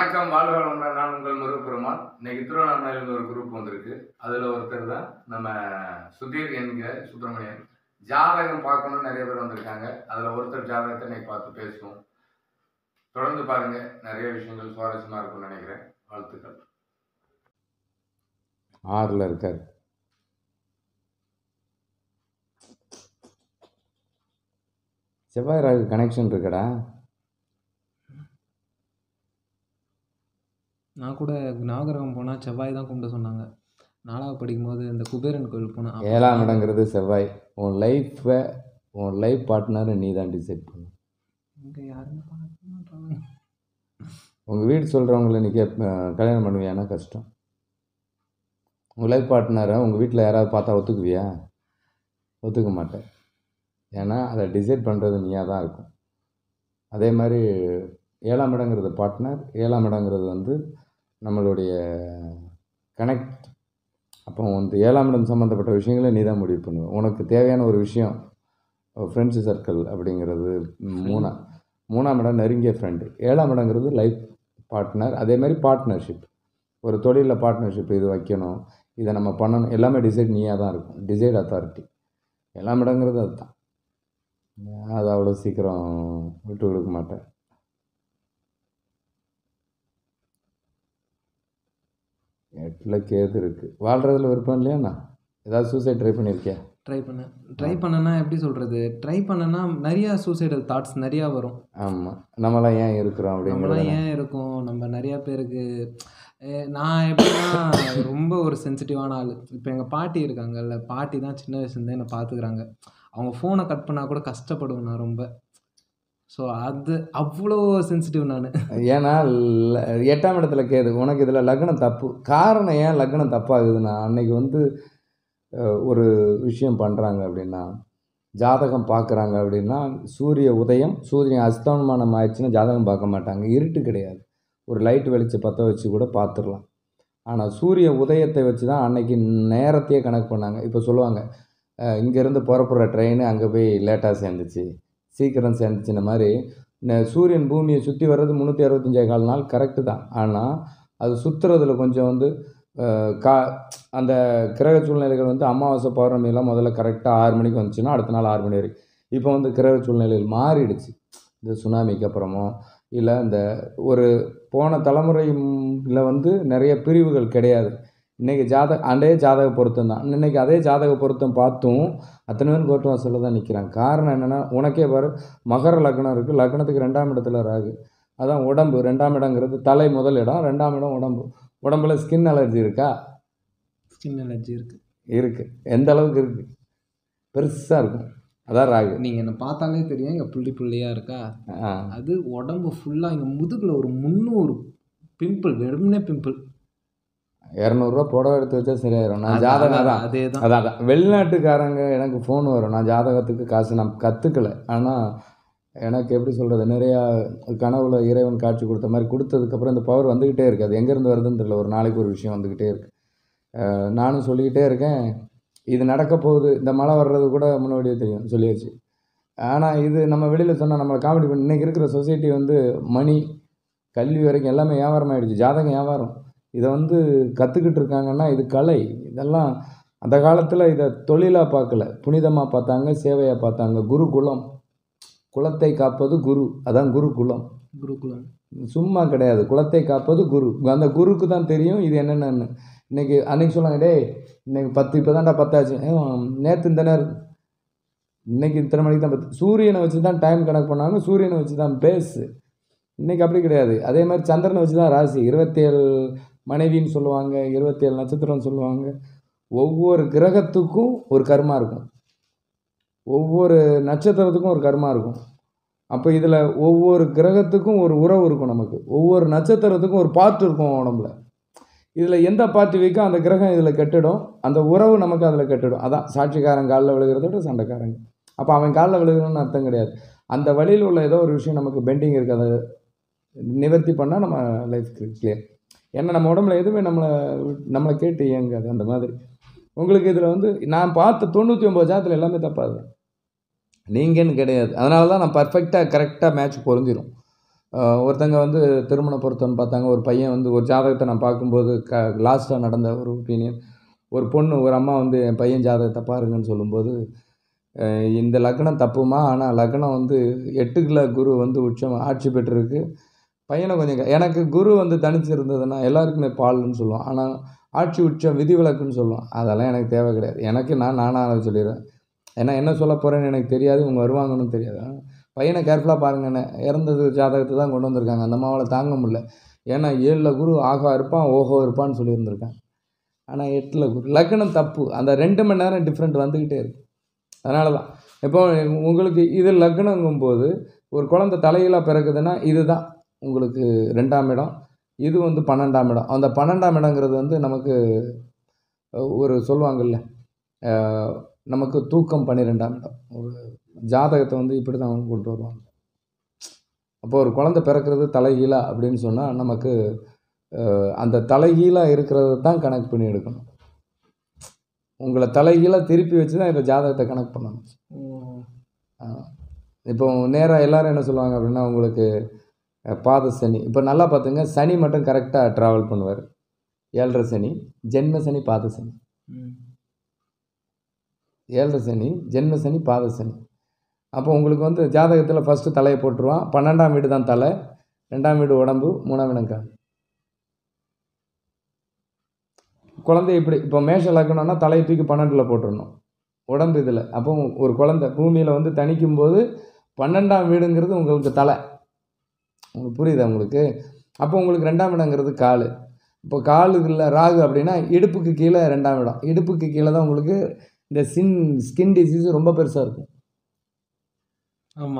வணக்கம் வாழ்க வளமுடன் நான் உங்கள் முருகப்பெருமான் இன்னைக்கு திருவண்ணாமலையிலிருந்து ஒரு குரூப் வந்திருக்கு அதில் ஒருத்தர் தான் நம்ம சுதீர் என்கிற சுப்பிரமணியன் ஜாதகம் பார்க்கணும்னு நிறைய பேர் வந்திருக்காங்க அதில் ஒருத்தர் ஜாதகத்தை இன்னைக்கு பார்த்து பேசுவோம் தொடர்ந்து பாருங்க நிறைய விஷயங்கள் சுவாரஸ்யமாக இருக்கும்னு நினைக்கிறேன் வாழ்த்துக்கள் ஆறில் இருக்கார் செவ்வாய் ராகு கனெக்ஷன் இருக்கடா நான் கூட நாகரகம் போனால் செவ்வாய் தான் கும்பிட சொன்னாங்க நாலாவது படிக்கும்போது இந்த குபேரன் கோயில் போனேன் ஏழாம் இடங்கிறது செவ்வாய் உன் லைஃப்பை உன் லைஃப் பார்ட்னரை நீ தான் டிசைட் பண்ணு இங்கே யாருமே பார்க்க மாட்டாங்க உங்கள் வீடு சொல்கிறவங்கள நீ கேப் கல்யாணம் பண்ணுவியானா கஷ்டம் உங்கள் லைஃப் பார்ட்னரை உங்கள் வீட்டில் யாராவது பார்த்தா ஒத்துக்குவியா ஒத்துக்க மாட்டேன் ஏன்னா அதை டிசைட் பண்ணுறது நீயாக தான் இருக்கும் அதே மாதிரி ஏழாம் இடங்கிறது பார்ட்னர் ஏழாம் இடங்கிறது வந்து நம்மளுடைய கனெக்ட் அப்போ வந்து ஏழாம் இடம் சம்மந்தப்பட்ட விஷயங்களை நீ தான் முடிவு பண்ணுவ உனக்கு தேவையான ஒரு விஷயம் ஃப்ரெண்ட்ஸு சர்க்கிள் அப்படிங்கிறது மூணா மூணாம் இடம் நெருங்கிய ஃப்ரெண்டு ஏழாம் இடங்கிறது லைஃப் பார்ட்னர் அதே மாதிரி பார்ட்னர்ஷிப் ஒரு தொழிலில் பார்ட்னர்ஷிப் இது வைக்கணும் இதை நம்ம பண்ணணும் எல்லாமே டிசைட் நீயாக தான் இருக்கும் டிசைட் அத்தாரிட்டி எல்லாம் இடங்கிறது அதுதான் அது அவ்வளோ சீக்கிரம் விட்டு கொடுக்க மாட்டேன் எட்டில் கேது இருக்குது வாழ்கிறதுல விருப்பம் இல்லையாண்ணா ஏதாவது சூசைட் ட்ரை பண்ணியிருக்கியா ட்ரை பண்ணேன் ட்ரை பண்ணேன்னா எப்படி சொல்கிறது ட்ரை பண்ணேன்னா நிறையா சூசைடல் தாட்ஸ் நிறையா வரும் ஆமாம் நம்மளாம் ஏன் இருக்கிறோம் நம்மளாம் அப்படிங்கிறது ஏன் இருக்கோம் நம்ம நிறையா பேருக்கு அஹ் நான் எப்படின்னா ரொம்ப ஒரு சென்சிட்டிவான ஆள் இப்போ எங்கள் பாட்டி இருக்காங்கல்ல பாட்டி தான் சின்ன வயசுலேருந்தே என்னை பார்த்துக்கிறாங்க அவங்க ஃபோனை கட் பண்ணால் கூட கஷ்டப்படுவேன் நான் ரொம்ப ஸோ அது அவ்வளோ சென்சிட்டிவ் நான் ஏன்னா ல- எட்டாம் இடத்துல கேது உனக்கு இதில் லக்னம் தப்பு காரணம் ஏன் லக்னம் தப்பாகுதுன்னா அன்னைக்கு வந்து அஹ், ஒரு விஷயம் பண்ணுறாங்க அப்படின்னா ஜாதகம் பார்க்குறாங்க அப்படின்னா சூரிய உதயம் சூரியன் அஸ்தமனம் ஆயிடுச்சுன்னா ஜாதகம் பார்க்க மாட்டாங்க இருட்டு கிடையாது ஒரு லைட் வெளிச்சம் பற்ற வச்சு கூட பார்த்துடலாம் ஆனால் சூரிய உதயத்தை வச்சு தான் அன்னைக்கு நேரத்தையே கணக்கு பண்ணாங்க இப்போ சொல்லுவாங்க அஹ், இங்கேருந்து புறப்படுற ட்ரெயின் அங்கே போய் லேட்டாக சேர்ந்துச்சு சீக்கிரம் சேர்ந்துச்சு இந்த மாதிரி ந- சூரியன் பூமியை சுற்றி வர்றது முந்நூற்றி அறுபத்தஞ்சே கால் நாள் கரெக்டு தான் ஆனால் அது சுற்றுறதுல கொஞ்சம் வந்து அஹ், கா அந்த கிரக சூழ்நிலைகள் வந்து அமாவாசை பௌர்ணமியெல்லாம் முதல்ல கரெக்டாக ஆறு மணிக்கு வந்துச்சுன்னா அடுத்த நாள் ஆறு மணி வரைக்கும் இப்போ வந்து கிரக சூழ்நிலைகள் மாறிடுச்சு இந்த சுனாமிக்கு அப்புறமோ இல்லை இந்த ஒரு போன தலைமுறையில் வந்து நிறைய பிரிவுகள் கிடையாது இன்றைக்கி ஜாதக அதே ஜாதக பொருத்தம் தான் இன்னைக்கு அதே ஜாதக பொருத்தம் பார்த்தும் அத்தனை பேர் கோர்ட்டு வாசலில் தான் நிற்கிறாங்க காரணம் என்னென்னா உனக்கே பாரு மகர லக்னம் இருக்குது லக்னத்துக்கு ரெண்டாம் இடத்துல ராகு அதான் உடம்பு ரெண்டாம் இடங்கிறது தலை முதல் இடம் ரெண்டாம் இடம் உடம்பு உடம்புல ஸ்கின் அலர்ஜி இருக்கா ஸ்கின் அலர்ஜி இருக்குது இருக்குது எந்த அளவுக்கு இருக்குது பெருசாக இருக்கும் அதான் ராகு நீங்கள் என்னை பார்த்தாலே தெரியும் இங்கே புள்ளி புள்ளியாக இருக்கா ஆ அது உடம்பு ஃபுல்லாக இங்கே முதுகில் ஒரு முந்நூறு பிம்பிள் வெறுமனே பிம்பிள் இரநூறுவா புடவை எடுத்து வச்சா சரியாயிரும் நான் ஜாதகம் அதான் அதே தான் அதான் அதான் வெளிநாட்டுக்காரங்க எனக்கு ஃபோன் வரும் நான் ஜாதகத்துக்கு காசு நான் கற்றுக்கல ஆனால் எனக்கு எப்படி சொல்கிறது நிறையா கனவுல இறைவன் காட்சி கொடுத்த மாதிரி கொடுத்ததுக்கப்புறம் இந்த பவர் வந்துக்கிட்டே இருக்குது அது எங்கேருந்து வருதுன்னு தெரியல ஒரு நாளைக்கு ஒரு விஷயம் வந்துக்கிட்டே இருக்குது அஹ் நானும் சொல்லிக்கிட்டே இருக்கேன் இது நடக்க போகுது இந்த மழை வர்றது கூட முன்னாடியே தெரியும் சொல்லியாச்சு ஆனால் இது நம்ம வெளியில் சொன்னால் நம்மளை காமெடி பண்ணி இன்றைக்கி இருக்கிற சொசைட்டி வந்து மணி கல்வி வரைக்கும் எல்லாமே வியாபாரம் ஆயிடுச்சு ஜாதகம் வியாபாரம் இதை வந்து கற்றுக்கிட்டு இருக்காங்கன்னா இது கலை இதெல்லாம் அந்த காலத்தில் இதை தொழிலாக பார்க்கல புனிதமாக பார்த்தாங்க சேவையாக பார்த்தாங்க குரு குலம் குலத்தை காப்பது குரு அதான் குரு குலம் குருகுலம் சும்மா கிடையாது குலத்தை காப்பது குரு அந்த குருக்கு தான் தெரியும் இது என்னென்னு இன்னைக்கு அன்னைக்கு சொன்னாங்க டேய் இன்னைக்கு பத்து இப்போ தான்டா பத்தாச்சு நேற்று இந்த நேரம் இன்னைக்கு இத்தனை மணிக்கு தான் பத்து சூரியனை வச்சு தான் டைம் கணக்கு பண்ணாங்க சூரியனை வச்சு தான் பேஸு இன்னைக்கு அப்படி கிடையாது அதே மாதிரி சந்திரனை வச்சு தான் ராசி இருபத்தேழு மனைவின்னு சொல்லுவாங்க இருபத்தேழு நட்சத்திரம்னு சொல்லுவாங்க ஒவ்வொரு கிரகத்துக்கும் ஒரு கர்மா இருக்கும் ஒவ்வொரு நட்சத்திரத்துக்கும் ஒரு கர்மா இருக்கும் அப்போ இதில் ஒவ்வொரு கிரகத்துக்கும் ஒரு உறவு இருக்கும் நமக்கு ஒவ்வொரு நட்சத்திரத்துக்கும் ஒரு பார்ட் இருக்கும் உடம்புல இதில் எந்த பார்ட்டு வீக்கோ அந்த கிரகம் இதில் கெட்டுடும் அந்த உறவு நமக்கு அதில் கெட்டுடும் அதான் சாட்சிக்காரன் காலில் விழுகிறத விட சண்டைக்காரங்க அப்போ அவன் காலில் விழுகிறன்னு அர்த்தம் கிடையாது அந்த வழியில் உள்ள ஏதோ ஒரு விஷயம் நமக்கு பெண்டிங் இருக்குது அதை நிவர்த்தி பண்ணால் நம்ம லைஃப் கிளியர் ஏன்னா நம்ம உடம்புல எதுவுமே நம்மளை நம்மளை கேட்டு இயங்காது அந்த மாதிரி உங்களுக்கு இதில் வந்து நான் பார்த்த தொண்ணூற்றி ஒம்பது ஜாதத்தில் எல்லாமே தப்பாது நீங்கன்னு கிடையாது அதனால தான் நான் பர்ஃபெக்டாக கரெக்டாக மேட்ச் பொருந்திடும் அஹ் ஒருத்தங்க வந்து திருமண பொருத்தம் பார்த்தாங்க ஒரு பையன் வந்து ஒரு ஜாதகத்தை நான் பார்க்கும்போது க லாஸ்ட்டாக நடந்த ஒரு ஒப்பீனியன் ஒரு பொண்ணு ஒரு அம்மா வந்து என் பையன் ஜாதகத்தை பாருங்கன்னு சொல்லும்போது அஹ் இந்த லக்னம் தப்புமா ஆனால் லக்னம் வந்து எட்டுக்குள்ள குரு வந்து உச்சம் ஆட்சி பெற்றிருக்கு பையனை கொஞ்சம் க- எனக்கு குரு வந்து தனிச்சு இருந்ததுன்னா எல்லாருக்குமே பால்னு சொல்லுவோம் ஆனால் ஆட்சி உச்சம் விதிவிலக்குன்னு சொல்லுவோம் அதெல்லாம் எனக்கு தேவை கிடையாது எனக்கு நான் நானாக சொல்லிடுவேன் ஏன்னா என்ன சொல்ல போகிறேன்னு எனக்கு தெரியாது இவங்க வருவாங்கன்னு தெரியாது ஆனா, பையனை கேர்ஃபுல்லாக பாருங்கண்ணே இறந்தது ஜாதகத்தை தான் கொண்டு வந்திருக்காங்க அந்த அம்மாவால் தாங்க முடியல ஏன்னா ஏழில் குரு ஆகா இருப்பான் ஓஹோ இருப்பான்னு சொல்லியிருந்திருக்காங்க ஆனால் எட்டில் குரு லக்னம் தப்பு அந்த ரெண்டு மணி நேரம் டிஃப்ரெண்ட் வந்துக்கிட்டே இருக்கு அதனால தான் இப்போ உங்களுக்கு இது லக்னங்கும்போது ஒரு குழந்தை தலைகீழாக பிறக்குதுன்னா இதுதான் உங்களுக்கு ரெண்டாம் இடம் இது வந்து பன்னெண்டாம் இடம் அந்த பன்னெண்டாம் இடங்கிறது வந்து நமக்கு அஹ், ஒரு சொல்லுவாங்கல்ல அஹ், நமக்கு தூக்கம் பன்னிரெண்டாம் இடம் ஒரு ஜாதகத்தை வந்து இப்படி தான் அவங்க கொண்டு வருவாங்க அப்போ ஒரு குழந்தை பிறக்கிறது தலைகீழா அப்படின்னு சொன்னால் நமக்கு அஹ், அந்த தலைகீழாக இருக்கிறத தான் கணக்கு பண்ணி எடுக்கணும் உங்களை தலைகீழாக திருப்பி வச்சு தான் இந்த ஜாதகத்தை கணக்கு பண்ணணும் இப்போ நேராக எல்லாரும் என்ன சொல்லுவாங்க அப்படின்னா உங்களுக்கு அஹ், பாத சனி இப்போ நல்லா பார்த்துங்க சனி மட்டும் கரெக்டாக ட்ராவல் பண்ணுவார் ஏழரை சனி ஜென்ம சனி பாத சனி ஏழரை சனி ஜென்ம சனி பாத சனி அப்போ உங்களுக்கு வந்து ஜாதகத்தில் ஃபஸ்ட்டு தலையை போட்டுருவான் பன்னெண்டாம் வீடு தான் தலை ரெண்டாம் வீடு உடம்பு மூணாம் இடம் கால் குழந்தை இப்படி இப்போ மேஷ லக்னம்னா தலையை தூக்கி பன்னெண்டில் போட்டுடணும் உடம்பு இதில் அப்போ ஒரு குழந்தை பூமியில் வந்து தணிக்கும் போது பன்னெண்டாம் வீடுங்கிறது உங்களுக்கு தலை உங்களுக்கு புரியுதா உங்களுக்கு அப்போ உங்களுக்கு ரெண்டாம் இடங்கிறது கால் இப்போ கால் இதில் ராகு அப்படின்னா இடுப்புக்கு கீழே ரெண்டாம் இடம் இடுப்புக்கு கீழே தான் உங்களுக்கு இந்த சின் ஸ்கின் டிசீஸ் ரொம்ப பெருசாக இருக்கும் ஆமா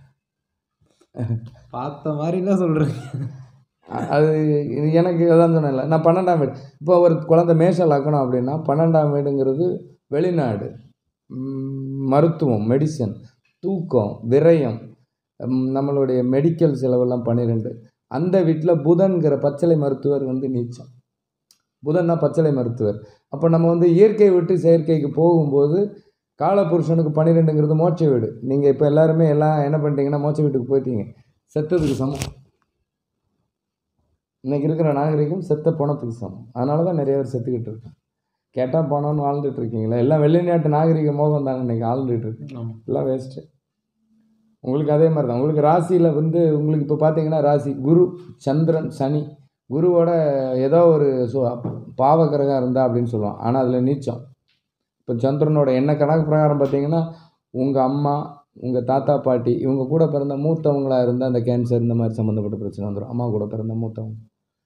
பார்த்த மாதிரிலாம் சொல்றேன் அ- அது இது எனக்கு அதான் சொன்னேன்ல நான் பன்னெண்டாம் வீடு இப்போ ஒரு குழந்தை மேஷம் லக்கணும் அப்படின்னா பன்னெண்டாம் வீடுங்கிறது வெளிநாடு ம், மருத்துவம் மெடிசன் தூக்கம் விரயம் ம், நம்மளுடைய மெடிக்கல் செலவெல்லாம் பன்னிரெண்டு அந்த வீட்டில் புதன்கிற பச்சளை மருத்துவர் வந்து நீச்சம் புதன்னா பச்சளை மருத்துவர் அப்போ நம்ம வந்து இயற்கை விட்டு செயற்கைக்கு போகும்போது காலபுருஷனுக்கு பன்னிரெண்டுங்கிறது மோட்ச வீடு நீங்கள் இப்போ எல்லாருமே எல்லாம் என்ன பண்ணிட்டீங்கன்னா மோட்ச வீட்டுக்கு போயிட்டீங்க செத்ததுக்கு சமம் இன்னைக்கு இருக்கிற நாகரிகம் செத்த பணத்துக்கு சமம் அதனால தான் நிறைய பேர் செத்துக்கிட்டு இருக்காங்க கேட்டால் பணம்னு வாழ்ந்துட்டு இருக்கீங்களா எல்லாம் வெள்ளைநாட்டு நாகரிக மோகம் தாங்க இன்னைக்கு ஆழ்ந்துட்டு இருக்கு ஆமா எல்லாம் வேஸ்ட்டு உங்களுக்கு அதே மாதிரி தான் உங்களுக்கு ராசியில் வந்து உங்களுக்கு இப்போ பார்த்தீங்கன்னா ராசி குரு சந்திரன் சனி குருவோட ஏதோ ஒரு சு பாவ கிரகம் இருந்தா அப்படின்னு சொல்லுவான் ஆனால் அதில் நீச்சம் இப்போ சந்திரனோட என்ன கணக்கு பிரகாரம் பார்த்தீங்கன்னா உங்கள் அம்மா உங்கள் தாத்தா பாட்டி இவங்க கூட பிறந்த மூத்தவங்களா இருந்தால் அந்த கேன்சர் இந்த மாதிரி சம்மந்தப்பட்ட பிரச்சனை வந்துடும் அம்மா கூட பிறந்த மூத்தவங்க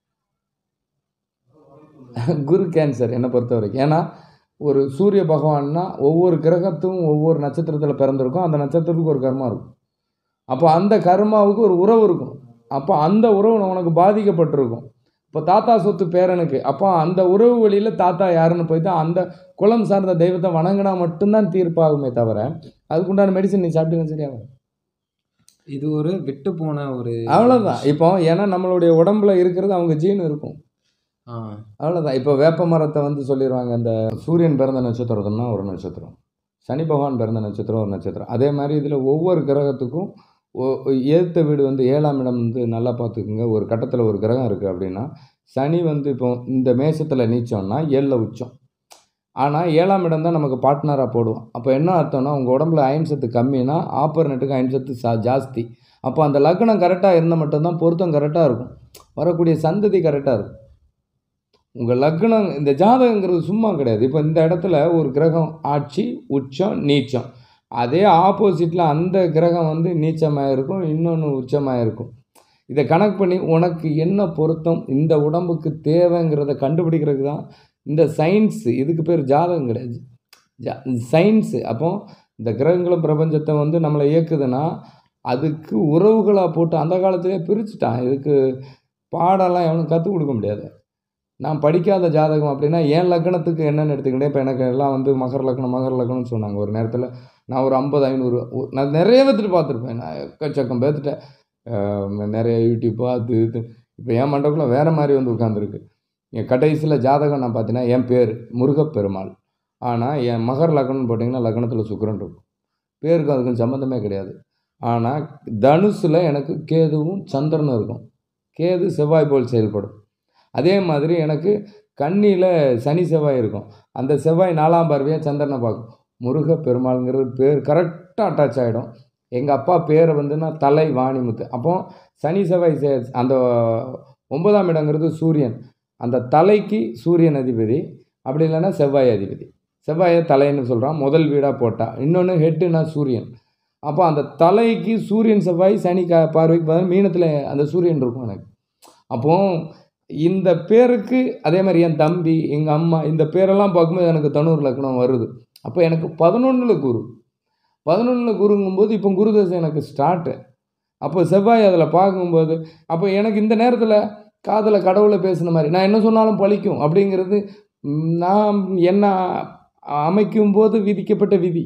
குரு கேன்சர் என்னை பொறுத்த வரைக்கும் ஏன்னா ஒரு சூரிய பகவான்னா ஒவ்வொரு கிரகத்தும் ஒவ்வொரு நட்சத்திரத்தில் பிறந்திருக்கும் அந்த நட்சத்திரத்துக்கு ஒரு கர்மா இருக்கும் அப்போ அந்த கர்மாவுக்கு ஒரு உறவு இருக்கும் அப்போ அந்த உறவு உனக்கு பாதிக்கப்பட்டிருக்கும் இப்போ தாத்தா சொத்து பேரனுக்கு அப்போ அந்த உறவு வழியில் தாத்தா யாருன்னு போயிட்டு அந்த குலம் சார்ந்த தெய்வத்தை வணங்கினா மட்டும்தான் தீர்ப்பாகுமே தவிர அதுக்குண்டான மெடிசன் நீ சாப்பிட்டீங்கன்னா சரியாகும் இது ஒரு விட்டு போன ஒரு அவ்வளோதான் இப்போ ஏன்னா நம்மளுடைய உடம்புல இருக்கிறது அவங்க ஜீன் இருக்கும் ஆ அவ்வளோதான் இப்போ வேப்ப மரத்தை வந்து சொல்லிடுவாங்க இந்த சூரியன் பிறந்த நட்சத்திரம்னா ஒரு நட்சத்திரம் சனி பகவான் பிறந்த நட்சத்திரம் ஒரு நட்சத்திரம் அதே மாதிரி இதில் ஒவ்வொரு கிரகத்துக்கும் ஒ- ஏத்த வீடு வந்து ஏழாம் இடம் வந்து நல்லா பார்த்துக்குங்க ஒரு கட்டத்தில் ஒரு கிரகம் இருக்குது அப்படின்னா சனி வந்து இப்போ இந்த மேஷத்தில் நீச்சோம்னா ஏழில் உச்சம் ஆனால் ஏழாம் இடம் தான் நமக்கு பார்ட்னராக போடுவோம் அப்போ என்ன அர்த்தம்னா உங்கள் உடம்புல அயன் சத்து கம்மினா ஆப்பர்னட்டுக்கு அயன் சத்து சா ஜாஸ்தி அப்போ அந்த லக்னம் கரெக்டாக இருந்தால் மட்டும்தான் பொருத்தம் கரெக்டாக இருக்கும் வரக்கூடிய சந்ததி கரெக்டாக இருக்கும் உங்கள் லக்னம் இந்த ஜாதகங்கிறது சும்மா கிடையாது இப்போ இந்த இடத்துல ஒரு கிரகம் ஆட்சி உச்சம் நீச்சம் அதே ஆப்போசிட்டில் அந்த கிரகம் வந்து நீச்சமாக இருக்கும் இன்னொன்று உச்சமாக இருக்கும் இதை கணக்கு பண்ணி உனக்கு என்ன பொருத்தம் இந்த உடம்புக்கு தேவைங்கிறத கண்டுபிடிக்கிறதுக்கு தான் இந்த சயின்ஸு இதுக்கு பேர் ஜாதகம் கிடையாது ஜா சயின்ஸு அப்போ இந்த கிரகங்களும் பிரபஞ்சத்தை வந்து நம்மளை இயக்குதுன்னா அதுக்கு உறவுகளாக போட்டு அந்த காலத்திலே பிரிச்சுட்டான் இதுக்கு பாடம்லாம் எவனும் கற்றுக் கொடுக்க முடியாது நான் படிக்காத ஜாதகம் அப்படின்னா என் லக்னத்துக்கு என்னென்னு எடுத்துக்கிட்டேன் இப்போ எனக்கு எல்லாம் வந்து மகர லக்னம் மகர லக்னம்னு சொன்னாங்க ஒரு நேரத்தில் நான் ஒரு ஐம்பது ஐநூறு ஒ- நான் நிறைய பேர்த்துட்டு பார்த்துருப்பேன் நான் எக்கச்சக்கம் பேர்த்துட்ட அஹ் நிறைய யூடியூப் அது இது இப்போ என் மண்டபக்குள்ள வேறு மாதிரி வந்து உட்காந்துருக்கு என் கடைசியில் ஜாதகம் நான் பார்த்தீங்கன்னா என் பேர் முருகப்பெருமாள் ஆனால் என் மகர லக்னம்னு போட்டிங்கன்னா லக்னத்தில் சுக்கிரன் இருக்கும் பேருக்கும் அதுக்கும் சம்மந்தமே கிடையாது ஆனால் தனுசில் எனக்கு கேதுவும் சந்திரனும் இருக்கும் கேது செவ்வாய் போல் செயல்படும் அதே மாதிரி எனக்கு கன்னியில் சனி செவ்வாய் இருக்கும் அந்த செவ்வாய் நாலாம் பார்வையாக சந்திரனை பார்க்கும் முருக பெருமாள்ங்கிறது பேர் கரெக்டாக அட்டாச் ஆகிடும் எங்கள் அப்பா பேரை வந்து நான் தலை வாணிமுத்து அப்போ சனி செவ்வாய் சே அந்த ஒன்பதாம் இடங்கிறது சூரியன் அந்த தலைக்கு சூரியன் அதிபதி அப்படி இல்லைன்னா செவ்வாய் அதிபதி செவ்வாயை தலைன்னு சொல்கிறான் முதல் வீடாக போட்டா இன்னொன்று ஹெட்டுனா சூரியன் அப்போ அந்த தலைக்கு சூரியன் செவ்வாய் சனி கா பார்வைக்கு பார்த்தா மீனத்தில் அந்த சூரியன் இருக்கும் எனக்கு அப்போ இந்த பேருக்கு அதே மாதிரி என் தம்பி எங்கள் அம்மா இந்த பேரெல்லாம் பார்க்கும்போது எனக்கு தனூர் லக்னம் வருது அப்போ எனக்கு பதினொன்றில் குரு பதினொன்றில் குருங்கும்போது இப்போ குரு தசை எனக்கு ஸ்டார்ட்டு அப்போ செவ்வாய் அதில் பார்க்கும்போது அப்போ எனக்கு இந்த நேரத்தில் காதில் கடவுளை பேசுன மாதிரி நான் என்ன சொன்னாலும் பழிக்கும் அப்படிங்கிறது ம், நான் என்ன அமைக்கும் போது விதிக்கப்பட்ட விதி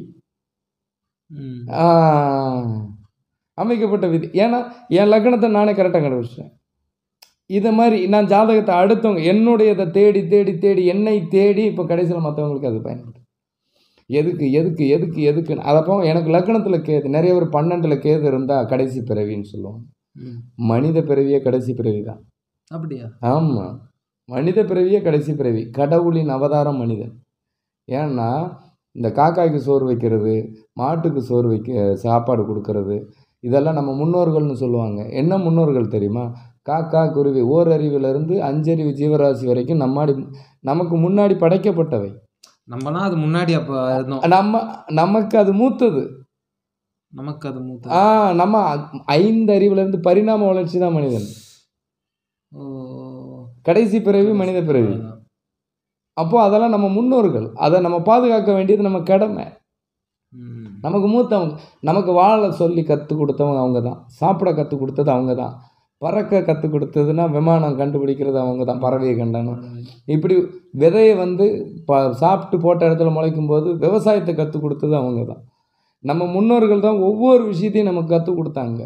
ம். ஆ, அமைக்கப்பட்ட விதி ஏன்னா என் லக்னத்தை நானே கரெக்டாக கண்டுபிடிச்சிட்டேன் இதை மாதிரி நான் ஜாதகத்தை அடுத்தவங்க என்னுடையதை தேடி தேடி தேடி என்னை தேடி இப்போ கடைசியில் மற்றவங்களுக்கு அது பயன்படுது எதுக்கு எதுக்கு எதுக்கு எதுக்குன்னு அதப்போ எனக்கு லக்னத்தில் கேது நிறைய பேர் பன்னெண்டில் கேது இருந்தால் கடைசி பிறவின்னு சொல்லுவாங்க ம். மனித பிறவியே கடைசி பிறவி தான் அப்படியா ஆமாம் மனித பிறவியே கடைசி பிறவி கடவுளின் அவதாரம் மனிதன் ஏன்னா இந்த காக்காய்க்கு சோறு வைக்கிறது மாட்டுக்கு சோறு வைக்க சாப்பாடு கொடுக்கறது இதெல்லாம் நம்ம முன்னோர்கள்னு சொல்லுவாங்க என்ன முன்னோர்கள் தெரியுமா காக்கா குருவி ஓரறிவிலிருந்து அஞ்சறிவு ஜீவராசி வரைக்கும் நம்மாடி நமக்கு முன்னாடி படைக்கப்பட்டவை நம்மனா அது முன்னாடி அப்போ இருந்தோம் நம்ம நமக்கு அது மூத்தது நமக்கு அது மூத்த ஆ நம்ம ஐந்து அறிவுலேருந்து பரிணாம வளர்ச்சி தான் மனிதன் ஓ கடைசி பிறவி மனித பிறவி அதான். அப்போ அதெல்லாம் நம்ம முன்னோர்கள் அதை நம்ம பாதுகாக்க வேண்டியது நம்ம கடமை ம். நமக்கு மூத்தவங்க நமக்கு வாழ சொல்லி கற்றுக் கொடுத்தவங்க அவங்க தான் சாப்பிட கற்றுக் கொடுத்தது அவங்க தான் பறக்க கற்றுக் கொடுத்ததுன்னா விமானம் கண்டுபிடிக்கிறது அவங்க தான் பறவையை கண்டனம் இப்படி விதையை வந்து ப சாப்பிட்டு போட்ட இடத்துல முளைக்கும் போது விவசாயத்தை கற்றுக் கொடுத்தது அவங்க தான் நம்ம முன்னோர்கள் தான் ஒவ்வொரு விஷயத்தையும் நமக்கு கற்றுக் கொடுத்தாங்க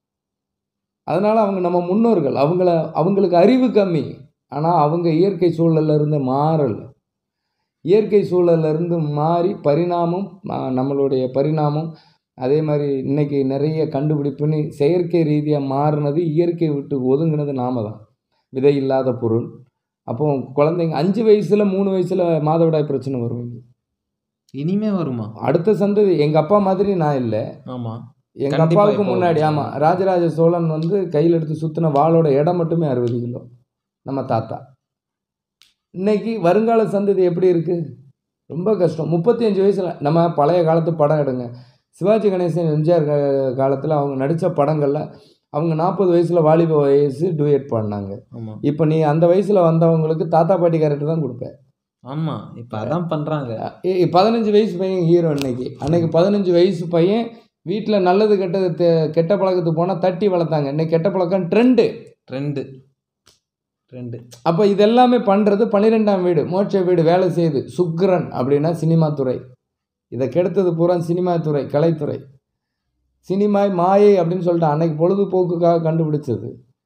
அதனால் அவங்க நம்ம முன்னோர்கள் அவங்கள அவங்களுக்கு அறிவு கம்மி ஆனால் அவங்க இயற்கை சூழல்ல இருந்து மாறல் இயற்கை சூழல்ல இருந்து மாறி பரிணாமம் ஆ, நம்மளுடைய பரிணாமம் அதே மாதிரி இன்னைக்கு நிறைய கண்டுபிடிப்புன்னு செயற்கை ரீதியாக மாறினது இயற்கை விட்டு ஒதுங்கினது நாம தான் விதை இல்லாத பொருள் அப்போ குழந்தைங்க அஞ்சு வயசில் மூணு வயசில் மாதவிடாய் பிரச்சனை வரும் இனி. இனிமே வருமா அடுத்த சந்ததி எங்கள் அப்பா மாதிரி நான் இல்லை ஆமா எங்கள் கண்டிப்பா அப்பாவுக்கு இப்போ முன்னாடி வரும். ஆமாம் ராஜராஜ சோழன் வந்து கையில் எடுத்து சுற்றின வாளோட இடம் மட்டுமே அறுபது கிலோ நம்ம தாத்தா இன்னைக்கு வருங்கால சந்ததி எப்படி இருக்குது ரொம்ப கஷ்டம் முப்பத்தி அஞ்சு வயசில் நம்ம பழைய காலத்து படம் எடுங்க சிவாஜி கணேசன் எம்ஜிஆர் காலத்தில் அவங்க நடித்த படங்களில் அவங்க நாற்பது வயசில் வாலிப வயசு டூயட் பாடினாங்க ஆமா இப்போ நீ அந்த வயசில் வந்தவங்களுக்கு தாத்தா பாட்டி கேரக்டர் தான் கொடுப்ப ஆமா இப்ப அதான் பண்றாங்க ஏய், பதினஞ்சு வயசு பையன் ஹீரோ அன்னைக்கு அன்னைக்கு பதினஞ்சு வயசு பையன் வீட்டில் நல்லது கெட்டது தெ- கெட்ட பழக்கத்துக்கு போனால் தட்டி வளர்த்தாங்க இன்னைக்கு கெட்ட பழக்கம் ட்ரெண்டு ட்ரெண்டு ட்ரெண்டு அப்போ இதெல்லாமே பண்ணுறது பன்னிரெண்டாம் வீடு மோட்ச வீடு வேலை செய்யுது சுக்கிரன் அப்படின்னா சினிமா துறை இதை கெடுத்தது பூரா சினிமா துறை கலைத்துறை சினிமா மாயை அப்படின்னு சொல்லிட்டு அன்னைக்கு பொழுதுபோக்குக்காக கண்டுபிடிச்சது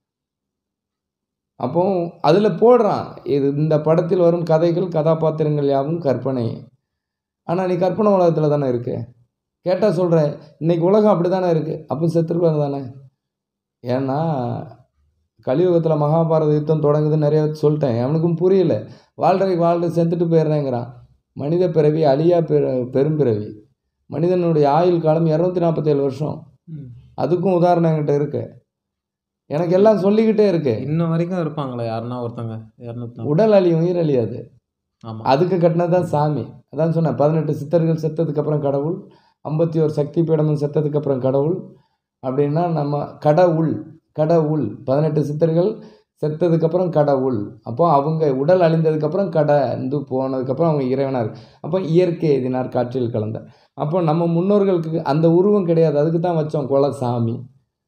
அப்போ அதில் போடுறான் இது இந்த படத்தில் வரும் கதைகள் கதாபாத்திரங்கள் யாவும் கற்பனை ஆனால் நீ கற்பனை உலகத்தில் தானே இருக்கு கேட்டால் சொல்கிறேன் இன்னைக்கு உலகம் அப்படி தானே இருக்குது அப்போ செத்துருவாங்க தானே ஏன்னா கலியுகத்தில் மகாபாரத யுத்தம் தொடங்குது நிறைய சொல்லிட்டேன் அவனுக்கும் புரியல வாழ்றதுக்கு வாழ்ற செத்துட்டு போயிடுறேங்கிறான் மனித பிறவி அழியா பெரு பெரும்பிறவி மனிதனுடைய ஆயுள் காலம் இரநூத்தி நாற்பத்தேழு வருஷம் ம். அதுக்கும் உதாரணம் என்கிட்ட இருக்கு எனக்கு எல்லாம் சொல்லிக்கிட்டே இருக்கு இன்ன வரைக்கும் இருப்பாங்களா யாருன்னா ஒருத்தங்க இரநூத்தி உடல் அழியும் உயிர் அழியாது ஆமா அதுக்கு கட்டினது தான் சாமி அதான் சொன்னேன் பதினெட்டு சித்தர்கள் செத்ததுக்கு அப்புறம் கடவுள் ஐம்பத்தி ஒரு சக்தி பீடமும் செத்ததுக்கு அப்புறம் கடவுள் அப்படின்னா நம்ம கடவுள் கடவுள் பதினெட்டு சித்தர்கள் செத்ததுக்கப்புறம் கடவுள் அப்போ அவங்க உடல் அழிந்ததுக்கப்புறம் கடந்து போனதுக்கப்புறம் அவங்க இறைவனாக இருக்கு அப்போ இயற்கை எதினார் காற்றில் கலந்தார் அப்போ நம்ம முன்னோர்களுக்கு அந்த உருவம் கிடையாது அதுக்கு தான் வச்சோம் குல சாமி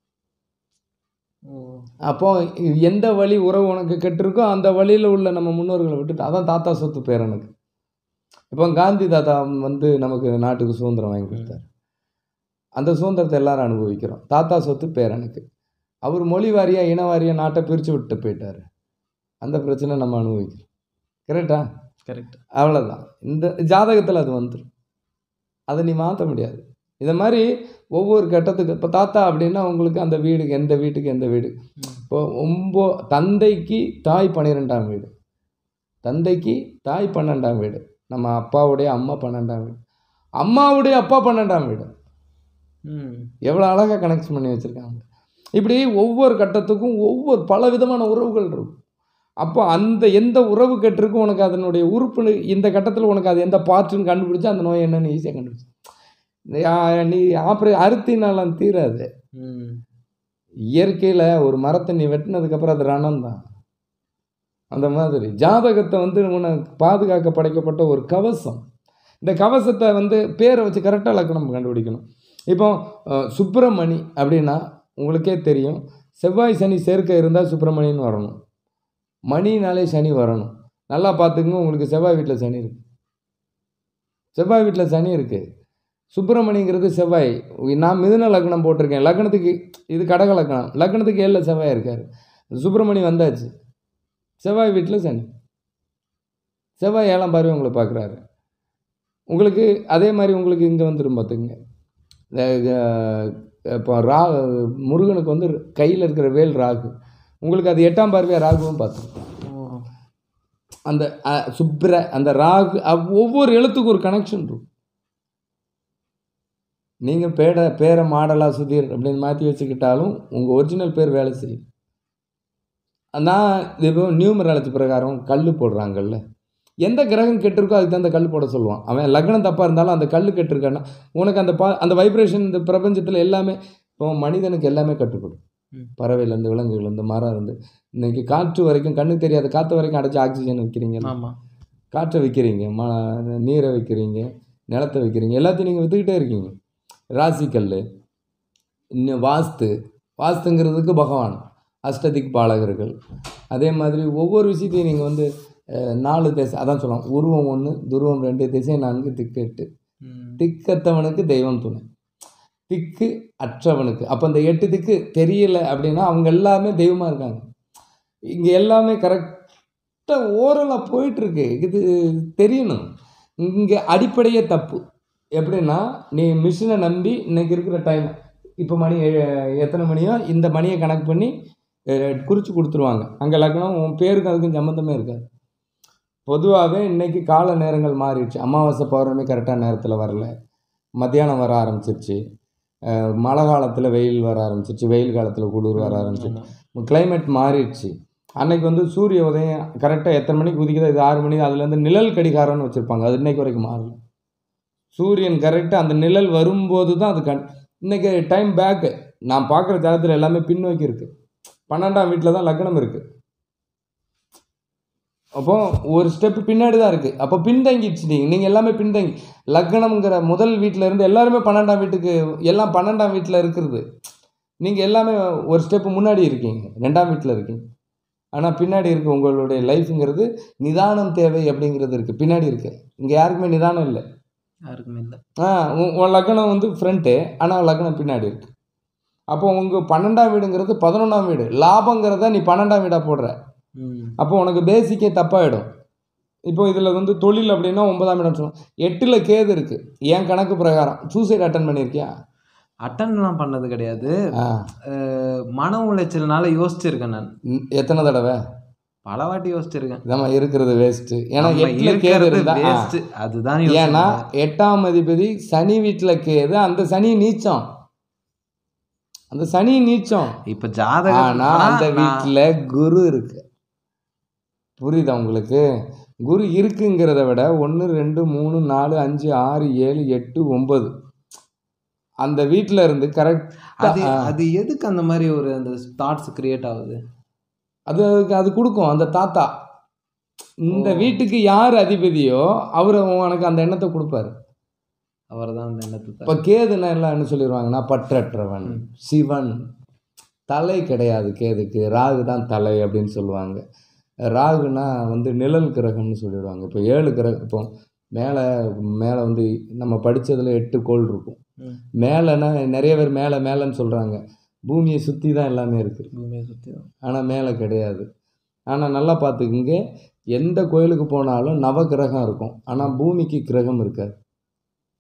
ஓ அப்போ எந்த வழி உறவு உனக்கு கெட்டிருக்கோ அந்த வழியில் உள்ள நம்ம முன்னோர்களை விட்டுட்டு அதான் தாத்தா சொத்து பேரனுக்கு இப்போ காந்தி தாத்தா வந்து நமக்கு நாட்டுக்கு சுதந்திரம் வாங்கி கொடுத்தாரு அந்த சுதந்திரத்தை எல்லாரும் அனுபவிக்கிறோம் தாத்தா சொத்து பேரனுக்கு அவர் மொழி வாரியாக இன வாரியாக நாட்டை பிரித்து விட்டு போயிட்டார் அந்த பிரச்சனை நம்ம அனுபவிக்கிறோம் கரெக்டா கரெக்ட் அவ்வளோதான் இந்த ஜாதகத்தில் அது வந்துடும் அதை நீ மாற்ற முடியாது இதை மாதிரி ஒவ்வொரு கட்டத்துக்கு இப்போ தாத்தா அப்படின்னா உங்களுக்கு அந்த வீடுக்கு எந்த வீட்டுக்கு எந்த வீடு இப்போ ஒம்போ தந்தைக்கு தாய் பன்னிரெண்டாம் வீடு தந்தைக்கு தாய் பன்னெண்டாம் வீடு நம்ம அப்பாவுடைய அம்மா பன்னெண்டாம் வீடு அம்மாவுடைய அப்பா பன்னெண்டாம் வீடு ம் எவ்வளோ அழகாக கனெக்ட் பண்ணி வச்சுருக்காங்க இப்படி ஒவ்வொரு கட்டத்துக்கும் ஒவ்வொரு பல விதமான உறவுகள் இருக்கும் அப்போ அந்த எந்த உறவு கட்டிருக்கும் உனக்கு அதனுடைய உறுப்பு இந்த கட்டத்தில் உனக்கு அது எந்த பார்ட்டுன்னு கண்டுபிடிச்சா அந்த நோய் என்னன்னு ஈஸியாக கண்டுபிடிச்சு நீ ஆப்ரே அறுத்தினாலாம் தீராது ம் இயற்கையில் ஒரு மரத்தை நீ வெட்டினதுக்கப்புறம் அது ரணம் தான் அந்த மாதிரி ஜாதகத்தை வந்து உனக்கு பாதுகாக்க படைக்கப்பட்ட ஒரு கவசம் இந்த கவசத்தை வந்து பேரை வச்சு கரெக்டாக இலக்கணம் கண்டுபிடிக்கணும் இப்போ அஹ், சுப்பிரமணி அப்படின்னா உங்களுக்கே தெரியும் செவ்வாய் சனி சேர்க்கை இருந்தால் சுப்பிரமணியன் வரணும் மணினாலே சனி வரணும் நல்லா பார்த்துக்குங்க உங்களுக்கு செவ்வாய் வீட்டில் சனி இருக்கு செவ்வாய் வீட்டில் சனி இருக்குது சுப்பிரமணிங்கிறது செவ்வாய் நான் மிதுன லக்னம் போட்டிருக்கேன் லக்னத்துக்கு இது கடக லக்னம் லக்னத்துக்கு ஏழில் செவ்வாய் இருக்கார் சுப்பிரமணி வந்தாச்சு செவ்வாய் வீட்டில் சனி செவ்வாய் ஏழாம் பார்வை உங்களை பார்க்குறாரு உங்களுக்கு அதே மாதிரி உங்களுக்கு இங்கே வந்துடும் பார்த்துங்க இந்த, அஹ், இப்போ ரா முருகனுக்கு வந்து கையில் இருக்கிற வேல் ராகு உங்களுக்கு அது எட்டாம் பார்வையாக ராகுவும் பார்த்துருக்கோம் ஓ அந்த அஹ், சுப்ர அந்த ராகு அவ்- ஒவ்வொரு எழுத்துக்கும் ஒரு கனெக்ஷன் இருக்கும் நீங்கள் பேட பேரை மாடலா சுதீர் அப்படின்னு மாற்றி வச்சுக்கிட்டாலும் உங்கள் ஒரிஜினல் பேர் வேலை செய்யும் நான் இப்போ நியூமராலஜி பிரகாரம் கல் போடுறாங்கல்ல எந்த கிரகம் கெட்டிருக்கோ அதுக்கு தகுந்த கல் போட சொல்லுவான் அவன் லக்னம் தப்பாக இருந்தாலும் அந்த கல் கெட்டிருக்கான்னா உனக்கு அந்த பா அந்த வைப்ரேஷன் இந்த பிரபஞ்சத்தில் எல்லாமே இப்போ மனிதனுக்கு எல்லாமே கட்டுப்படும் ம். பறவையிலேருந்து விலங்குலேருந்து மரம் இருந்து இன்னைக்கு காற்று வரைக்கும் கண்ணுக்கு தெரியாத காற்று வரைக்கும் அடைச்சி ஆக்சிஜன் வைக்கிறீங்க ஆமாம் காற்றை வைக்கிறீங்க ம நீரை வைக்கிறீங்க நிலத்தை வைக்கிறீங்க எல்லாத்தையும் நீங்கள் விற்றுக்கிட்டே இருக்கீங்க ராசிக்கல் இன்னும் வாஸ்து வாஸ்துங்கிறதுக்கு பகவான் அஷ்டதிக் பாலகர்கள் அதே மாதிரி ஒவ்வொரு விஷயத்தையும் நீங்கள் வந்து அஹ், நாலு திசை அதான் சொல்லலாம் உருவம் ஒன்று துருவம் ரெண்டு திசை நான்கு திக்கு எட்டு ம் திக்கத்தவனுக்கு தெய்வம் துணை திக்கு அற்றவனுக்கு அப்போ இந்த எட்டு திக்கு தெரியல அப்படின்னா அவங்க எல்லாமே தெய்வமாக இருக்காங்க இங்கே எல்லாமே கரெக்டாக ஓரலாக போயிட்டுருக்கு இது தெரியணும் இங்கே அடிப்படையே தப்பு எப்படின்னா நீ மிஷினை நம்பி இன்னைக்கு இருக்கிற டைம் இப்போ மணி ஏ- எத்தனை மணியோ இந்த மணியை கணக்கு பண்ணி குறித்து கொடுத்துருவாங்க அங்கே லக்னம் உன் பேருக்கு அதுக்கும் சம்மந்தமே இருக்காது பொதுவாகவே இன்னைக்கு கால நேரங்கள் மாறிடுச்சு அமாவாசை பௌர்ணமி கரெக்டாக நேரத்தில் வரல மத்தியானம் வர ஆரம்பிச்சிருச்சு அஹ் மழை காலத்தில் வெயில் வர ஆரம்பிச்சிருச்சு வெயில் காலத்தில் குளிர் வர ஆரம்பிச்சிருச்சு ஆமா. கிளைமேட் மாறிடுச்சு அன்னைக்கு வந்து சூரிய உதயம் கரெக்டாக எத்தனை மணிக்கு உதிக்குதோ இது ஆறு மணி அதுலேருந்து நிழல் கடிகாரம்னு வச்சுருப்பாங்க அது இன்னைக்கு வரைக்கும் மாறல சூரியன் கரெக்டாக அந்த நிழல் வரும்போது தான் அது கண் இன்னைக்கு டைம் பேக்கு நான் பார்க்குற ஜாதகத்தில் எல்லாமே பின்னோக்கி இருக்குது பன்னெண்டாம் வீட்டில் தான் லக்னம் இருக்குது அப்போ ஒரு ஸ்டெப் பின்னாடி தான் இருக்குது அப்போ பின்தங்கிடுச்சு நீங்கள் நீங்கள் எல்லாமே பின்தங்கி லக்னம்ங்கிற முதல் வீட்டில் இருந்து எல்லாருமே பன்னெண்டாம் வீட்டுக்கு எல்லாம் பன்னெண்டாம் வீட்டில் இருக்கிறது நீங்கள் எல்லாமே ஒரு ஸ்டெப் முன்னாடி இருக்கீங்க ரெண்டாம் வீட்டில் இருக்கீங்க ஆனால் பின்னாடி இருக்கு உங்களுடைய லைஃப்ங்கிறது நிதானம் தேவை அப்படிங்கிறது இருக்குது பின்னாடி இருக்கு இங்கே யாருக்குமே நிதானம் இல்லை யாருக்குமே இல்லை ஆ உன் உன் லக்னம் வந்து ஃப்ரண்ட்டு ஆனால் லக்னம் பின்னாடி இருக்கு அப்போ உங்கள் பன்னெண்டாம் வீடுங்கிறது பதினொன்றாம் வீடு லாபங்கிறத நீ பன்னெண்டாம் வீடாக போடுற ம் அப்போ உனக்கு பேசிக்கே தப்பாயிடும் இப்போ இதில் வந்து தொழில் அப்படின்னா ஒன்பதாம் இடம் சொல்லணும் எட்டில் கேது இருக்குது என் கணக்கு பிரகாரம் சூசைட் அட்டன் பண்ணியிருக்கியா அட்டன்லாம் பண்ணது கிடையாது ஆ அஹ் மன உளைச்சல்னால யோசிச்சிருக்கேன் நான் ம், எத்தனை தடவை பல வாட்டி யோசிச்சிருக்கேன் நம்ம இருக்கிறது வேஸ்ட்டு ஏன்னா நம்ம எட்டில் கேது இருக்கிறது இருந்தா ஆ. waste. அதுதான் ஏன்னா யோசிச்சிருக்கேன். எட்டாம் அதிபதி சனி வீட்டில் கேது அந்த சனி நீச்சம் அந்த சனி நீச்சம் இப்ப ஜாதகம் ஆனா அந்த வீட்டில் குரு இருக்கு புரியுதா உங்களுக்கு குரு இருக்குங்கிறத விட ஒன்று ரெண்டு மூணு நாலு அஞ்சு ஆறு ஏழு எட்டு ஒன்பது அந்த வீட்டில் இருந்து கரெக்ட் அது அது எதுக்கு அந்த மாதிரி ஒரு அந்த தாட்ஸ் கிரியேட் ஆகுது அது அதுக்கு அது கொடுக்கும் அந்த தாத்தா இந்த ஓ. வீட்டுக்கு யார் அதிபதியோ அவர் உனக்கு அந்த எண்ணத்தை கொடுப்பாரு அவர் தான் அந்த எண்ணத்தை இப்போ கேதுன்னா எல்லாம் என்ன சொல்லிடுவாங்கன்னா பற்றற்றவன் ம். சிவன் தலை கிடையாது கேதுக்கு ராகு தான் தலை அப்படின்னு சொல்லுவாங்க ராகுனா வந்து நிழல் கிரகம்னு சொல்லிடுவாங்க இப்போ ஏழு கிரகம் இப்போ மேலே மேலே வந்து நம்ம படிச்சதுல எட்டு கோள் இருக்கும் ம். மேலேனா நிறைய பேர் மேலே மேலேன்னு சொல்கிறாங்க பூமியை சுற்றி தான் எல்லாமே இருக்குது பூமியை சுத்தி தான். ஆனால் மேலே கிடையாது ஆனால் நல்லா பார்த்துக்குங்க எந்த கோயிலுக்கு போனாலும் நவ கிரகம் இருக்கும் ஆனால் பூமிக்கு கிரகம் இருக்காது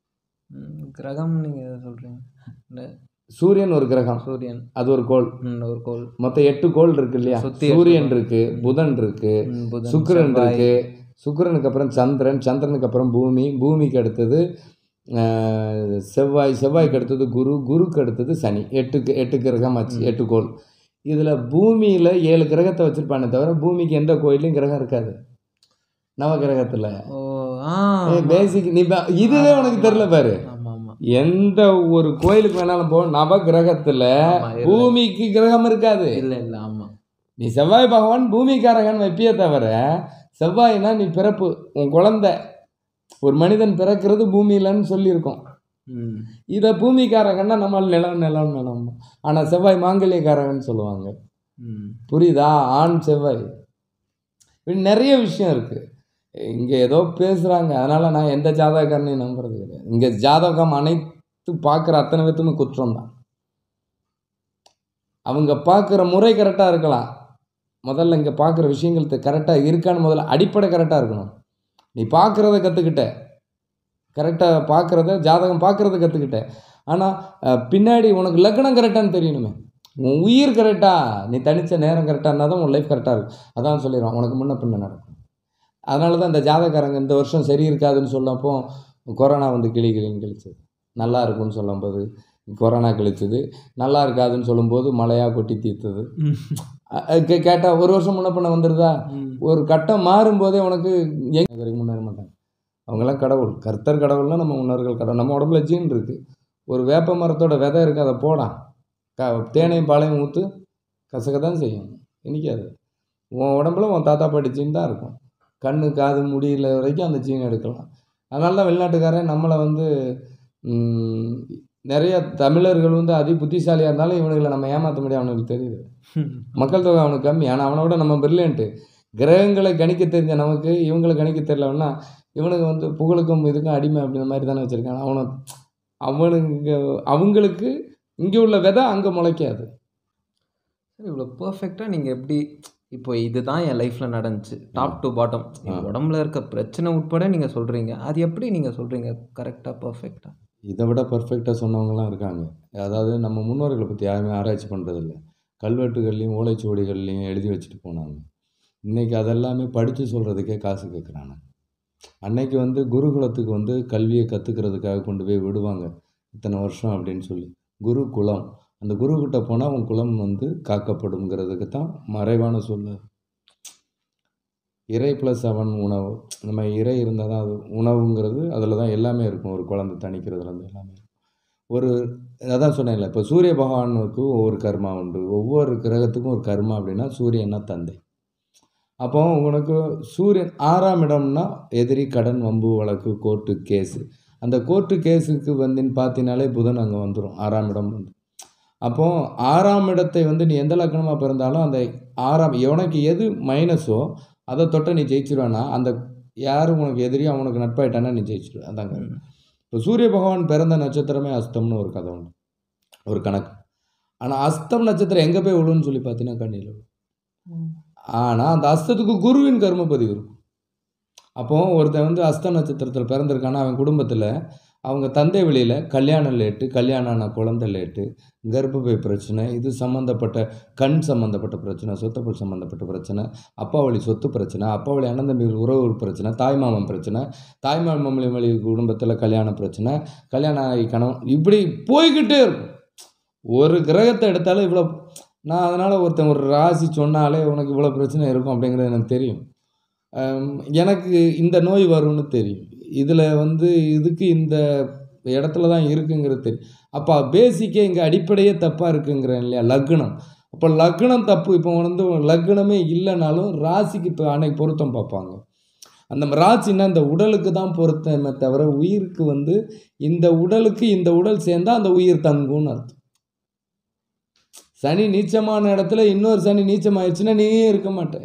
ம், கிரகம் நீங்கள் எதை சொல்கிறீங்க இந்த சூரியன் ஒரு கிரகம் சூரியன் அது ஒரு கோள் ம், ஒரு கோள் மொத்தம் எட்டு கோள் இருக்கு இல்லையா சுத்தி எட்டு சூரியன் கோள். இருக்கு புதன் இருக்கு ம், புதன், சுக்கிரன் செவ்வாய். இருக்கு சுக்கிரனுக்கு அப்புறம் சந்திரன் சந்திரனுக்கு அப்புறம் பூமி பூமிக்கு அடுத்தது ஆஹ், செவ்வாய் செவ்வாய்க்கு அடுத்தது குரு குருக்கு அடுத்தது சனி எட்டுக்கு எட்டு கிரகம் ஆச்சு எட்டு கோள் இதில் பூமியில் ஏழு கிரகத்தை வச்சிருப்பானே தவிர பூமிக்கு எந்த கோயிலையும் கிரகம் இருக்காது நவ கிரகத்தில் ஓ ஆ ஆமா. பேசிக் நீ பா- இதுவே உனக்கு தெரியல பாரு ஆமா ஆமா எந்த ஒரு கோயிலுக்கு வேணாலும் போ நவ கிரகத்தில் ஆமா, இல்ல. பூமிக்கு கிரகம் இருக்காது இல்ல இல்ல ஆமா நீ செவ்வாய் பகவான் பூமிக்காரகன் வைப்பியே தவிர செவ்வாய்னா நீ பிறப்பு உன் குழந்தை ஒரு மனிதன் பிறக்கிறது பூமியிலன்னு சொல்லியிருக்கோம் ம் இதை பூமிக்காரகன்னா நம்ம நிலம் நிலம் நிலம் ஆனால் செவ்வாய் மாங்கல்யக்காரகன் சொல்லுவாங்க ம் புரியுதா ஆண் செவ்வாய் இப்படி நிறைய விஷயம் இருக்குது இங்கே ஏதோ பேசுகிறாங்க அதனால் நான் எந்த ஜாதகக்காரனையும் நம்புறது கிடையாது இங்கே ஜாதகம் அனைத்து பார்க்குற அத்தனை பேத்துமே குற்றம் தான் அவங்க பார்க்குற முறை கரெக்டாக இருக்கலாம் முதல்ல இங்கே பார்க்குற விஷயங்கள் கரெக்டாக இருக்கான்னு முதல்ல அடிப்படை கரெக்டாக இருக்கணும் நீ பார்க்குறத கற்றுக்கிட்ட கரெக்டாக பார்க்குறத ஜாதகம் பார்க்குறத கற்றுக்கிட்ட ஆனால் பின்னாடி உனக்கு லக்னம் கரெக்டான்னு தெரியணுமே உன் உயிர் கரெக்டா நீ தனித்த நேரம் கரெக்டாக இருந்தால் தான் உன் லைஃப் கரெக்டாக இருக்கும் அதான் சொல்லிடுவான் உனக்கு முன்ன பின்ன நடக்கும் அதனால தான் இந்த ஜாதகாரங்க இந்த வருஷம் சரி இருக்காதுன்னு சொல்லப்போ கொரோனா வந்து கிளி கிளின்னு கிழிச்சது நல்லா இருக்கும்னு சொல்லும்போது கொரோனா கிழிச்சது நல்லா இருக்காதுன்னு சொல்லும்போது மழையாக கொட்டி தீர்த்தது கேட்டால் ஒரு வருஷம் முன்ன பின்ன வந்துடுதா ம் ஒரு கட்டம் மாறும்போதே உனக்கு எங்க வரைக்கும் முன்னேற மாட்டாங்க அவங்கெல்லாம் கடவுள் கர்த்தர் கடவுள்னா நம்ம முன்னோர்கள் கடவுள் நம்ம உடம்புல ஜீன் இருக்குது ஒரு வேப்ப மரத்தோட விதை இருக்குது அதை போடான் க தேனையும் பாலையும் ஊற்று கசக்க தான் செய்யும் இனிக்காது உன் உடம்புல உன் தாத்தா பாட்டி ஜீன் தான் இருக்கும் கண்ணு காது முடியல வரைக்கும் அந்த ஜீன் எடுக்கலாம் அதனால தான் வெளிநாட்டுக்காரன் நம்மளை வந்து ம், நிறைய தமிழர்கள் வந்து அதி புத்திசாலியாக இருந்தாலும் இவனுங்களை நம்ம ஏமாற்ற முடியும் அவனுக்கு தெரியுது மக்கள் தொகை அவனுக்கு கம்மி ஆனால் அவனை விட நம்ம பிரில்லியன்ட்டு கிரகங்களை கணிக்க தெரிஞ்ச நமக்கு இவங்களை கணிக்க தெரியலன்னா இவனுக்கு வந்து புகழுக்கும் இதுக்கும் அடிமை அப்படின்ற மாதிரி தானே வச்சுருக்கான் அவனை அவனுக்கு அவங்களுக்கு இங்கே உள்ள விதை அங்கே முளைக்காது சரி இவ்வளோ பர்ஃபெக்டாக நீங்கள் எப்படி இப்போ இதுதான் என் லைஃப்பில் நடந்துச்சு டாப் டு பாட்டம் என் உடம்புல இருக்க பிரச்சனை உட்பட நீங்கள் சொல்கிறீங்க அது எப்படி நீங்கள் சொல்கிறீங்க கரெக்டாக பர்ஃபெக்டாக இதை விட பர்ஃபெக்டாக சொன்னவங்களாம் இருக்காங்க அதாவது நம்ம முன்னோர்களை பற்றி யாருமே ஆராய்ச்சி பண்ணுறதில்ல கல்வெட்டுகள்லையும் ஓலைச்சுவடிகள்லையும் எழுதி வச்சுட்டு போனாங்க இன்றைக்கி அதெல்லாமே படித்து சொல்கிறதுக்கே காசு கேட்குறாங்க அன்னைக்கு வந்து குருகுலத்துக்கு வந்து கல்வியை கற்றுக்கிறதுக்காக கொண்டு போய் விடுவாங்க இத்தனை வருஷம் அப்படின்னு சொல்லி குரு குலம் அந்த குருக்கிட்ட போனால் உன் குலம் வந்து காக்கப்படுங்கிறதுக்கு தான் மறைவான சொல்லு இறை ப்ளஸ் அவன் உணவு நம்ம இறை இருந்தால் தான் அது உணவுங்கிறது அதில் தான் எல்லாமே இருக்கும் ஒரு குழந்தை தணிக்கிறதுலேருந்து எல்லாமே இருக்கும். ஒரு அதான் சொன்னேன்ல இப்போ சூரிய பகவானுக்கு ஒவ்வொரு கர்மா உண்டு ஒவ்வொரு கிரகத்துக்கும் ஒரு கர்மா அப்படின்னா சூரியன்னா தந்தை அப்போ உனக்கு சூரியன் ஆறாம் இடம்னா எதிரி கடன் வம்பு வழக்கு கோர்ட்டு கேஸு அந்த கோர்ட்டு கேஸுக்கு வந்துன்னு பார்த்தீங்கனாலே புதன் அங்கே வந்துடும் ஆறாம் இடம் வந்து அப்போ ஆறாம் இடத்தை வந்து நீ எந்த லக்கணமாக பிறந்தாலும் அந்த ஆறாம் உனக்கு எது மைனஸோ அதை தொட்ட நீ ஜெயிச்சிருவானா அந்த யார் உனக்கு எதிரியோ அவனுக்கு நட்பாயிட்டானா நீ ஜெயிச்சிருவ அதாங்க இப்போ சூரிய பகவான் பிறந்த நட்சத்திரமே அஸ்தம்னு ஒரு கதை உண்டு ஒரு கணக்கு ஆனால் அஸ்தம் நட்சத்திரம் எங்கே போய் விழுன்னு சொல்லி பார்த்தீங்கன்னா கண்ணியில் விழும் ஆனால் அந்த அஸ்தத்துக்கு குருவின் கர்ம பதிவு இருக்கும் அப்போ ஒருத்தன் வந்து அஸ்த நட்சத்திரத்தில் பிறந்திருக்கானா அவன் குடும்பத்தில் அவங்க தந்தை வழியில் கல்யாணம் லேட்டு கல்யாணம் ஆன குழந்தை லேட்டு கர்ப்பப்பை பிரச்சனை இது சம்மந்தப்பட்ட கண் சம்மந்தப்பட்ட பிரச்சனை சொத்தப்பல் சம்மந்தப்பட்ட பிரச்சனை அப்பா வழி சொத்து பிரச்சனை அப்பா வழி அண்ணன் தம்பிகள் உறவு பிரச்சனை தாய்மாமன் பிரச்சனை தாய்மாமன் வழி குடும்பத்தில் கல்யாண பிரச்சனை கல்யாணம் ஆகி கணவன் இப்படி போய்கிட்டே இருக்கும் ஒரு கிரகத்தை எடுத்தாலும் இவ்வளோ நான் அதனால் ஒருத்தன் ஒரு ராசி சொன்னாலே உனக்கு இவ்வளோ பிரச்சனை இருக்கும் அப்படிங்கிறது எனக்கு தெரியும் ஆம், எனக்கு இந்த நோய் வரும்னு தெரியும் இதில் வந்து இதுக்கு இந்த இடத்துல தான் இருக்குங்கிறது தெரியும் அப்போ பேசிக்கே இங்கே அடிப்படையே தப்பாக இருக்குங்கிறேன் இல்லையா லக்னம் அப்போ லக்னம் தப்பு இப்போ வந்து லக்னமே இல்லைனாலும் ராசிக்கு இப்போ அன்னைக்கு பொருத்தம் பார்ப்பாங்க அந்த ராசின்னா இந்த உடலுக்கு தான் பொருத்தமே தவிர உயிருக்கு வந்து இந்த உடலுக்கு இந்த உடல் சேர்ந்தா அந்த உயிர் தங்கும்னு அர்த்தம் சனி நீச்சமான இடத்துல இன்னொரு சனி நீச்சமாயிடுச்சுன்னா நீயே இருக்க மாட்டே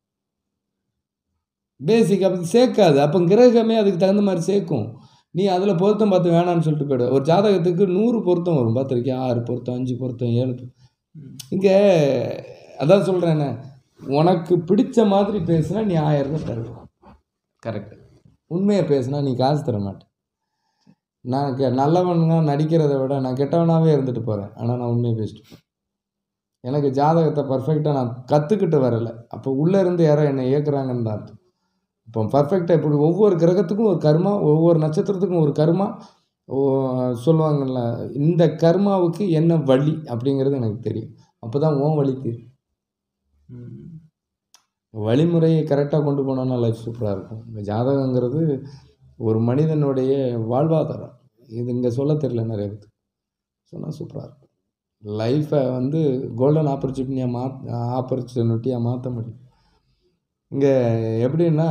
பேசிக் அப்படி சேர்க்காது அப்போ கிரகமே அதுக்கு தகுந்த மாதிரி சேர்க்கும் நீ அதில் பொருத்தம் பார்த்து வேணாம்னு சொல்லிட்டு போயிடு ஒரு ஜாதகத்துக்கு நூறு பொருத்தம் வரும் பார்த்துருக்கியா ஆறு பொருத்தம் அஞ்சு பொருத்தம் ஏழு பொருத்தம். இங்கே அதான் சொல்கிறேனே உனக்கு பிடிச்ச மாதிரி பேசுனா நீ ஆயிரம் ரூபாய் தருவ கரெக்ட் உண்மையை பேசுனா நீ காசு தர மாட்ட நான் கெ நல்லவனா நடிக்கிறத விட நான் கெட்டவனாகவே இருந்துட்டு போகிறேன் ஆனால் நான் உண்மையை பேசிட்டு போறேன். எனக்கு ஜாதகத்தை பர்ஃபெக்டாக நான் கற்றுக்கிட்டு வரல அப்போ உள்ளே இருந்து யாரோ என்னை இயக்குறாங்கன்னு தான் அர்த்தம் இப்போ பர்ஃபெக்டாக இப்படி ஒவ்வொரு கிரகத்துக்கும் ஒரு கர்மா ஒவ்வொரு நட்சத்திரத்துக்கும் ஒரு கர்மா ஓ சொல்லுவாங்கள்ல இந்த கர்மாவுக்கு என்ன வழி அப்படிங்கிறது எனக்கு தெரியும் அப்போ தான் உன் வழி தெரியும் ம். வழிமுறையை கரெக்டாக கொண்டு போனோன்னா லைஃப் சூப்பராக இருக்கும் இந்த ஜாதகங்கிறது ஒரு மனிதனுடைய வாழ்வாதாரம் இது இங்கே சொல்ல தெரியல நிறைய பேருக்கு சொன்னால் சூப்பராக இருக்கும் லைஃப்பை வந்து கோல்டன் ஆப்பர்ச்சுனிட்டியாக மா ஆப்பர்ச்சுனிட்டியாக மாற்ற முடியும் இங்கே எப்படின்னா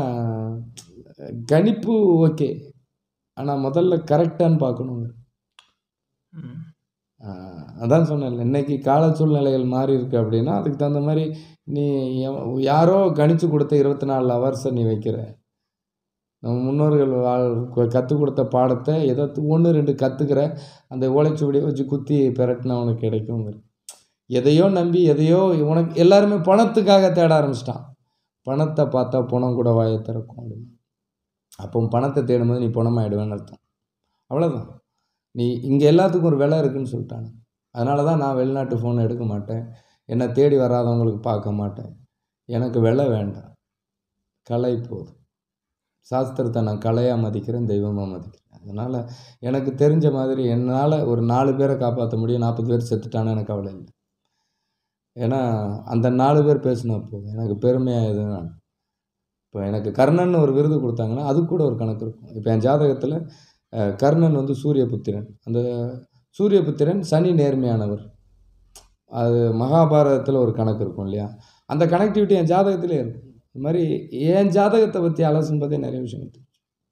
கணிப்பு ஓகே ஆனால் முதல்ல கரெக்டான்னு பார்க்கணுங்க ம். ஆஹ் அதான் சொன்னேன்ல இன்னைக்கு கால சூழ்நிலைகள் மாறி இருக்கு அப்படின்னா அதுக்கு தகுந்த மாதிரி நீ எவ- யாரோ கணிச்சு கொடுத்த இருபத்தி நாலு ஹவர்ஸை நீ வைக்கிற நம்ம முன்னோர்கள் வாழ் கற்றுக் கொடுத்த பாடத்தை ஏதோ ஒன்று ரெண்டு கற்றுக்கிற அந்த ஓலைச்சுவடியை வச்சு குத்தி பெரட்டினா உனக்கு கிடைக்குங்கிற எதையோ நம்பி எதையோ உனக்கு எல்லாருமே பணத்துக்காக தேட ஆரம்பிச்சிட்டான் பணத்தை பார்த்தா பணம் கூட வாயை திறக்கும் அப்படின்னு அப்போ பணத்தை தேடும்போது நீ பணமாயிடுவேன்னு அர்த்தம் அவ்வளோதான் நீ இங்கே எல்லாத்துக்கும் ஒரு விலை இருக்குன்னு சொல்லிட்டாங்க அதனால தான் நான் வெளிநாட்டு ஃபோன் எடுக்க மாட்டேன் என்னை தேடி வராதவங்களுக்கு பார்க்க மாட்டேன் எனக்கு விலை வேண்டாம் கலை போதும் சாஸ்திரத்தை நான் கலையாக மதிக்கிறேன் தெய்வமாக மதிக்கிறேன் அதனால் எனக்கு தெரிஞ்ச மாதிரி என்னால் ஒரு நாலு பேரை காப்பாற்ற முடியும் நாற்பது பேர் செத்துட்டானா எனக்கு கவலை இல்லை ஏன்னா அந்த நாலு பேர் பேசினா போதும் எனக்கு பெருமையாக எதுவும் வேணாம். இப்போ எனக்கு கர்ணன் ஒரு விருது கொடுத்தாங்கன்னா அது கூட ஒரு கணக்கு இருக்கும் இப்போ என் ஜாதகத்தில் அஹ், கர்ணன் வந்து சூரிய புத்திரன் அந்த சூரிய புத்திரன் சனி நேர்மையானவர் அது மகாபாரதத்தில் ஒரு கணக்கு இருக்கும் இல்லையா அந்த கனெக்டிவிட்டி என் ஜாதகத்திலே இருக்கும் இது மாதிரி என் ஜாதகத்தை பற்றி அலசும் போதே நிறைய விஷயம் தெரியும்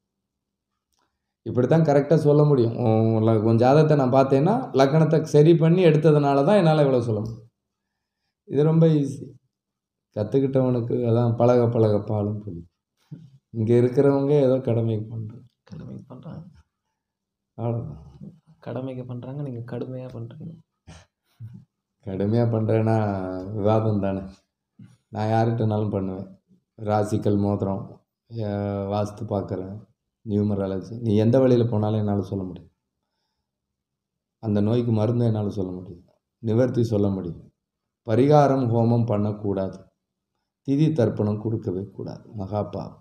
இப்படி தான் கரெக்டாக சொல்ல முடியும் உன் ல- உன் ஜாதகத்தை நான் பார்த்தேன்னா லக்கணத்தை சரி பண்ணி எடுத்ததுனால தான் என்னால் இவ்வளோ சொல்ல முடியும் இது ரொம்ப ஈஸி கற்றுக்கிட்டவனுக்கு அதான் பழக பழக பாலும் புளி இங்கே இருக்கிறவங்க ஏதோ கடமைக்கு பண்ணுறோம் கடமைக்கு பண்ணுறாங்க அவ்வளோதான் கடமைக்கு பண்ணுறாங்க நீங்கள் கடுமையாக பண்ணுறீங்க கடுமையாக பண்ணுறேன்னா விவாதம் தானே நான் யார்கிட்டனாலும் பண்ணுவேன் ராசிக்கல் மோதிரம் அஹ் வாஸ்து பார்க்குறேன் நியூமராலஜி நீ எந்த வழியில் போனாலும் என்னால் சொல்ல முடியும் அந்த நோய்க்கு மருந்து என்னால் சொல்ல முடியும் நிவர்த்தி சொல்ல முடியும் பரிகாரம் ஹோமம் பண்ணக்கூடாது திதி தர்ப்பணம் கொடுக்கவே கூடாது மகாபாவம்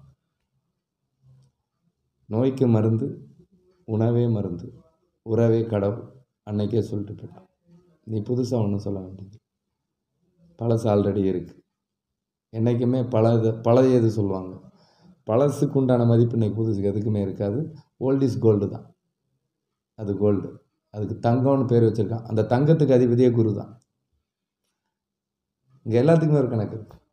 நோய்க்கு மருந்து உணவே மருந்து உறவே கடவுள் அன்னைக்கே சொல்லிட்டு போயிட்டான் நீ புதுசாக ஒன்றும் சொல்ல வேண்டியது பழசு ஆல்ரெடி இருக்குது என்றைக்குமே பழது பழையது சொல்லுவாங்க பழசுக்கு உண்டான மதிப்பு இன்னைக்கு புதுசுக்கு எதுக்குமே இருக்காது ஓல்ட் இஸ் கோல்டு தான் அது கோல்டு அதுக்கு தங்கம்னு பேர் வச்சுருக்கான் அந்த தங்கத்துக்கு அதிபதியே குரு தான் இங்கே எல்லாத்துக்குமே ஒரு கணக்கு இருக்கு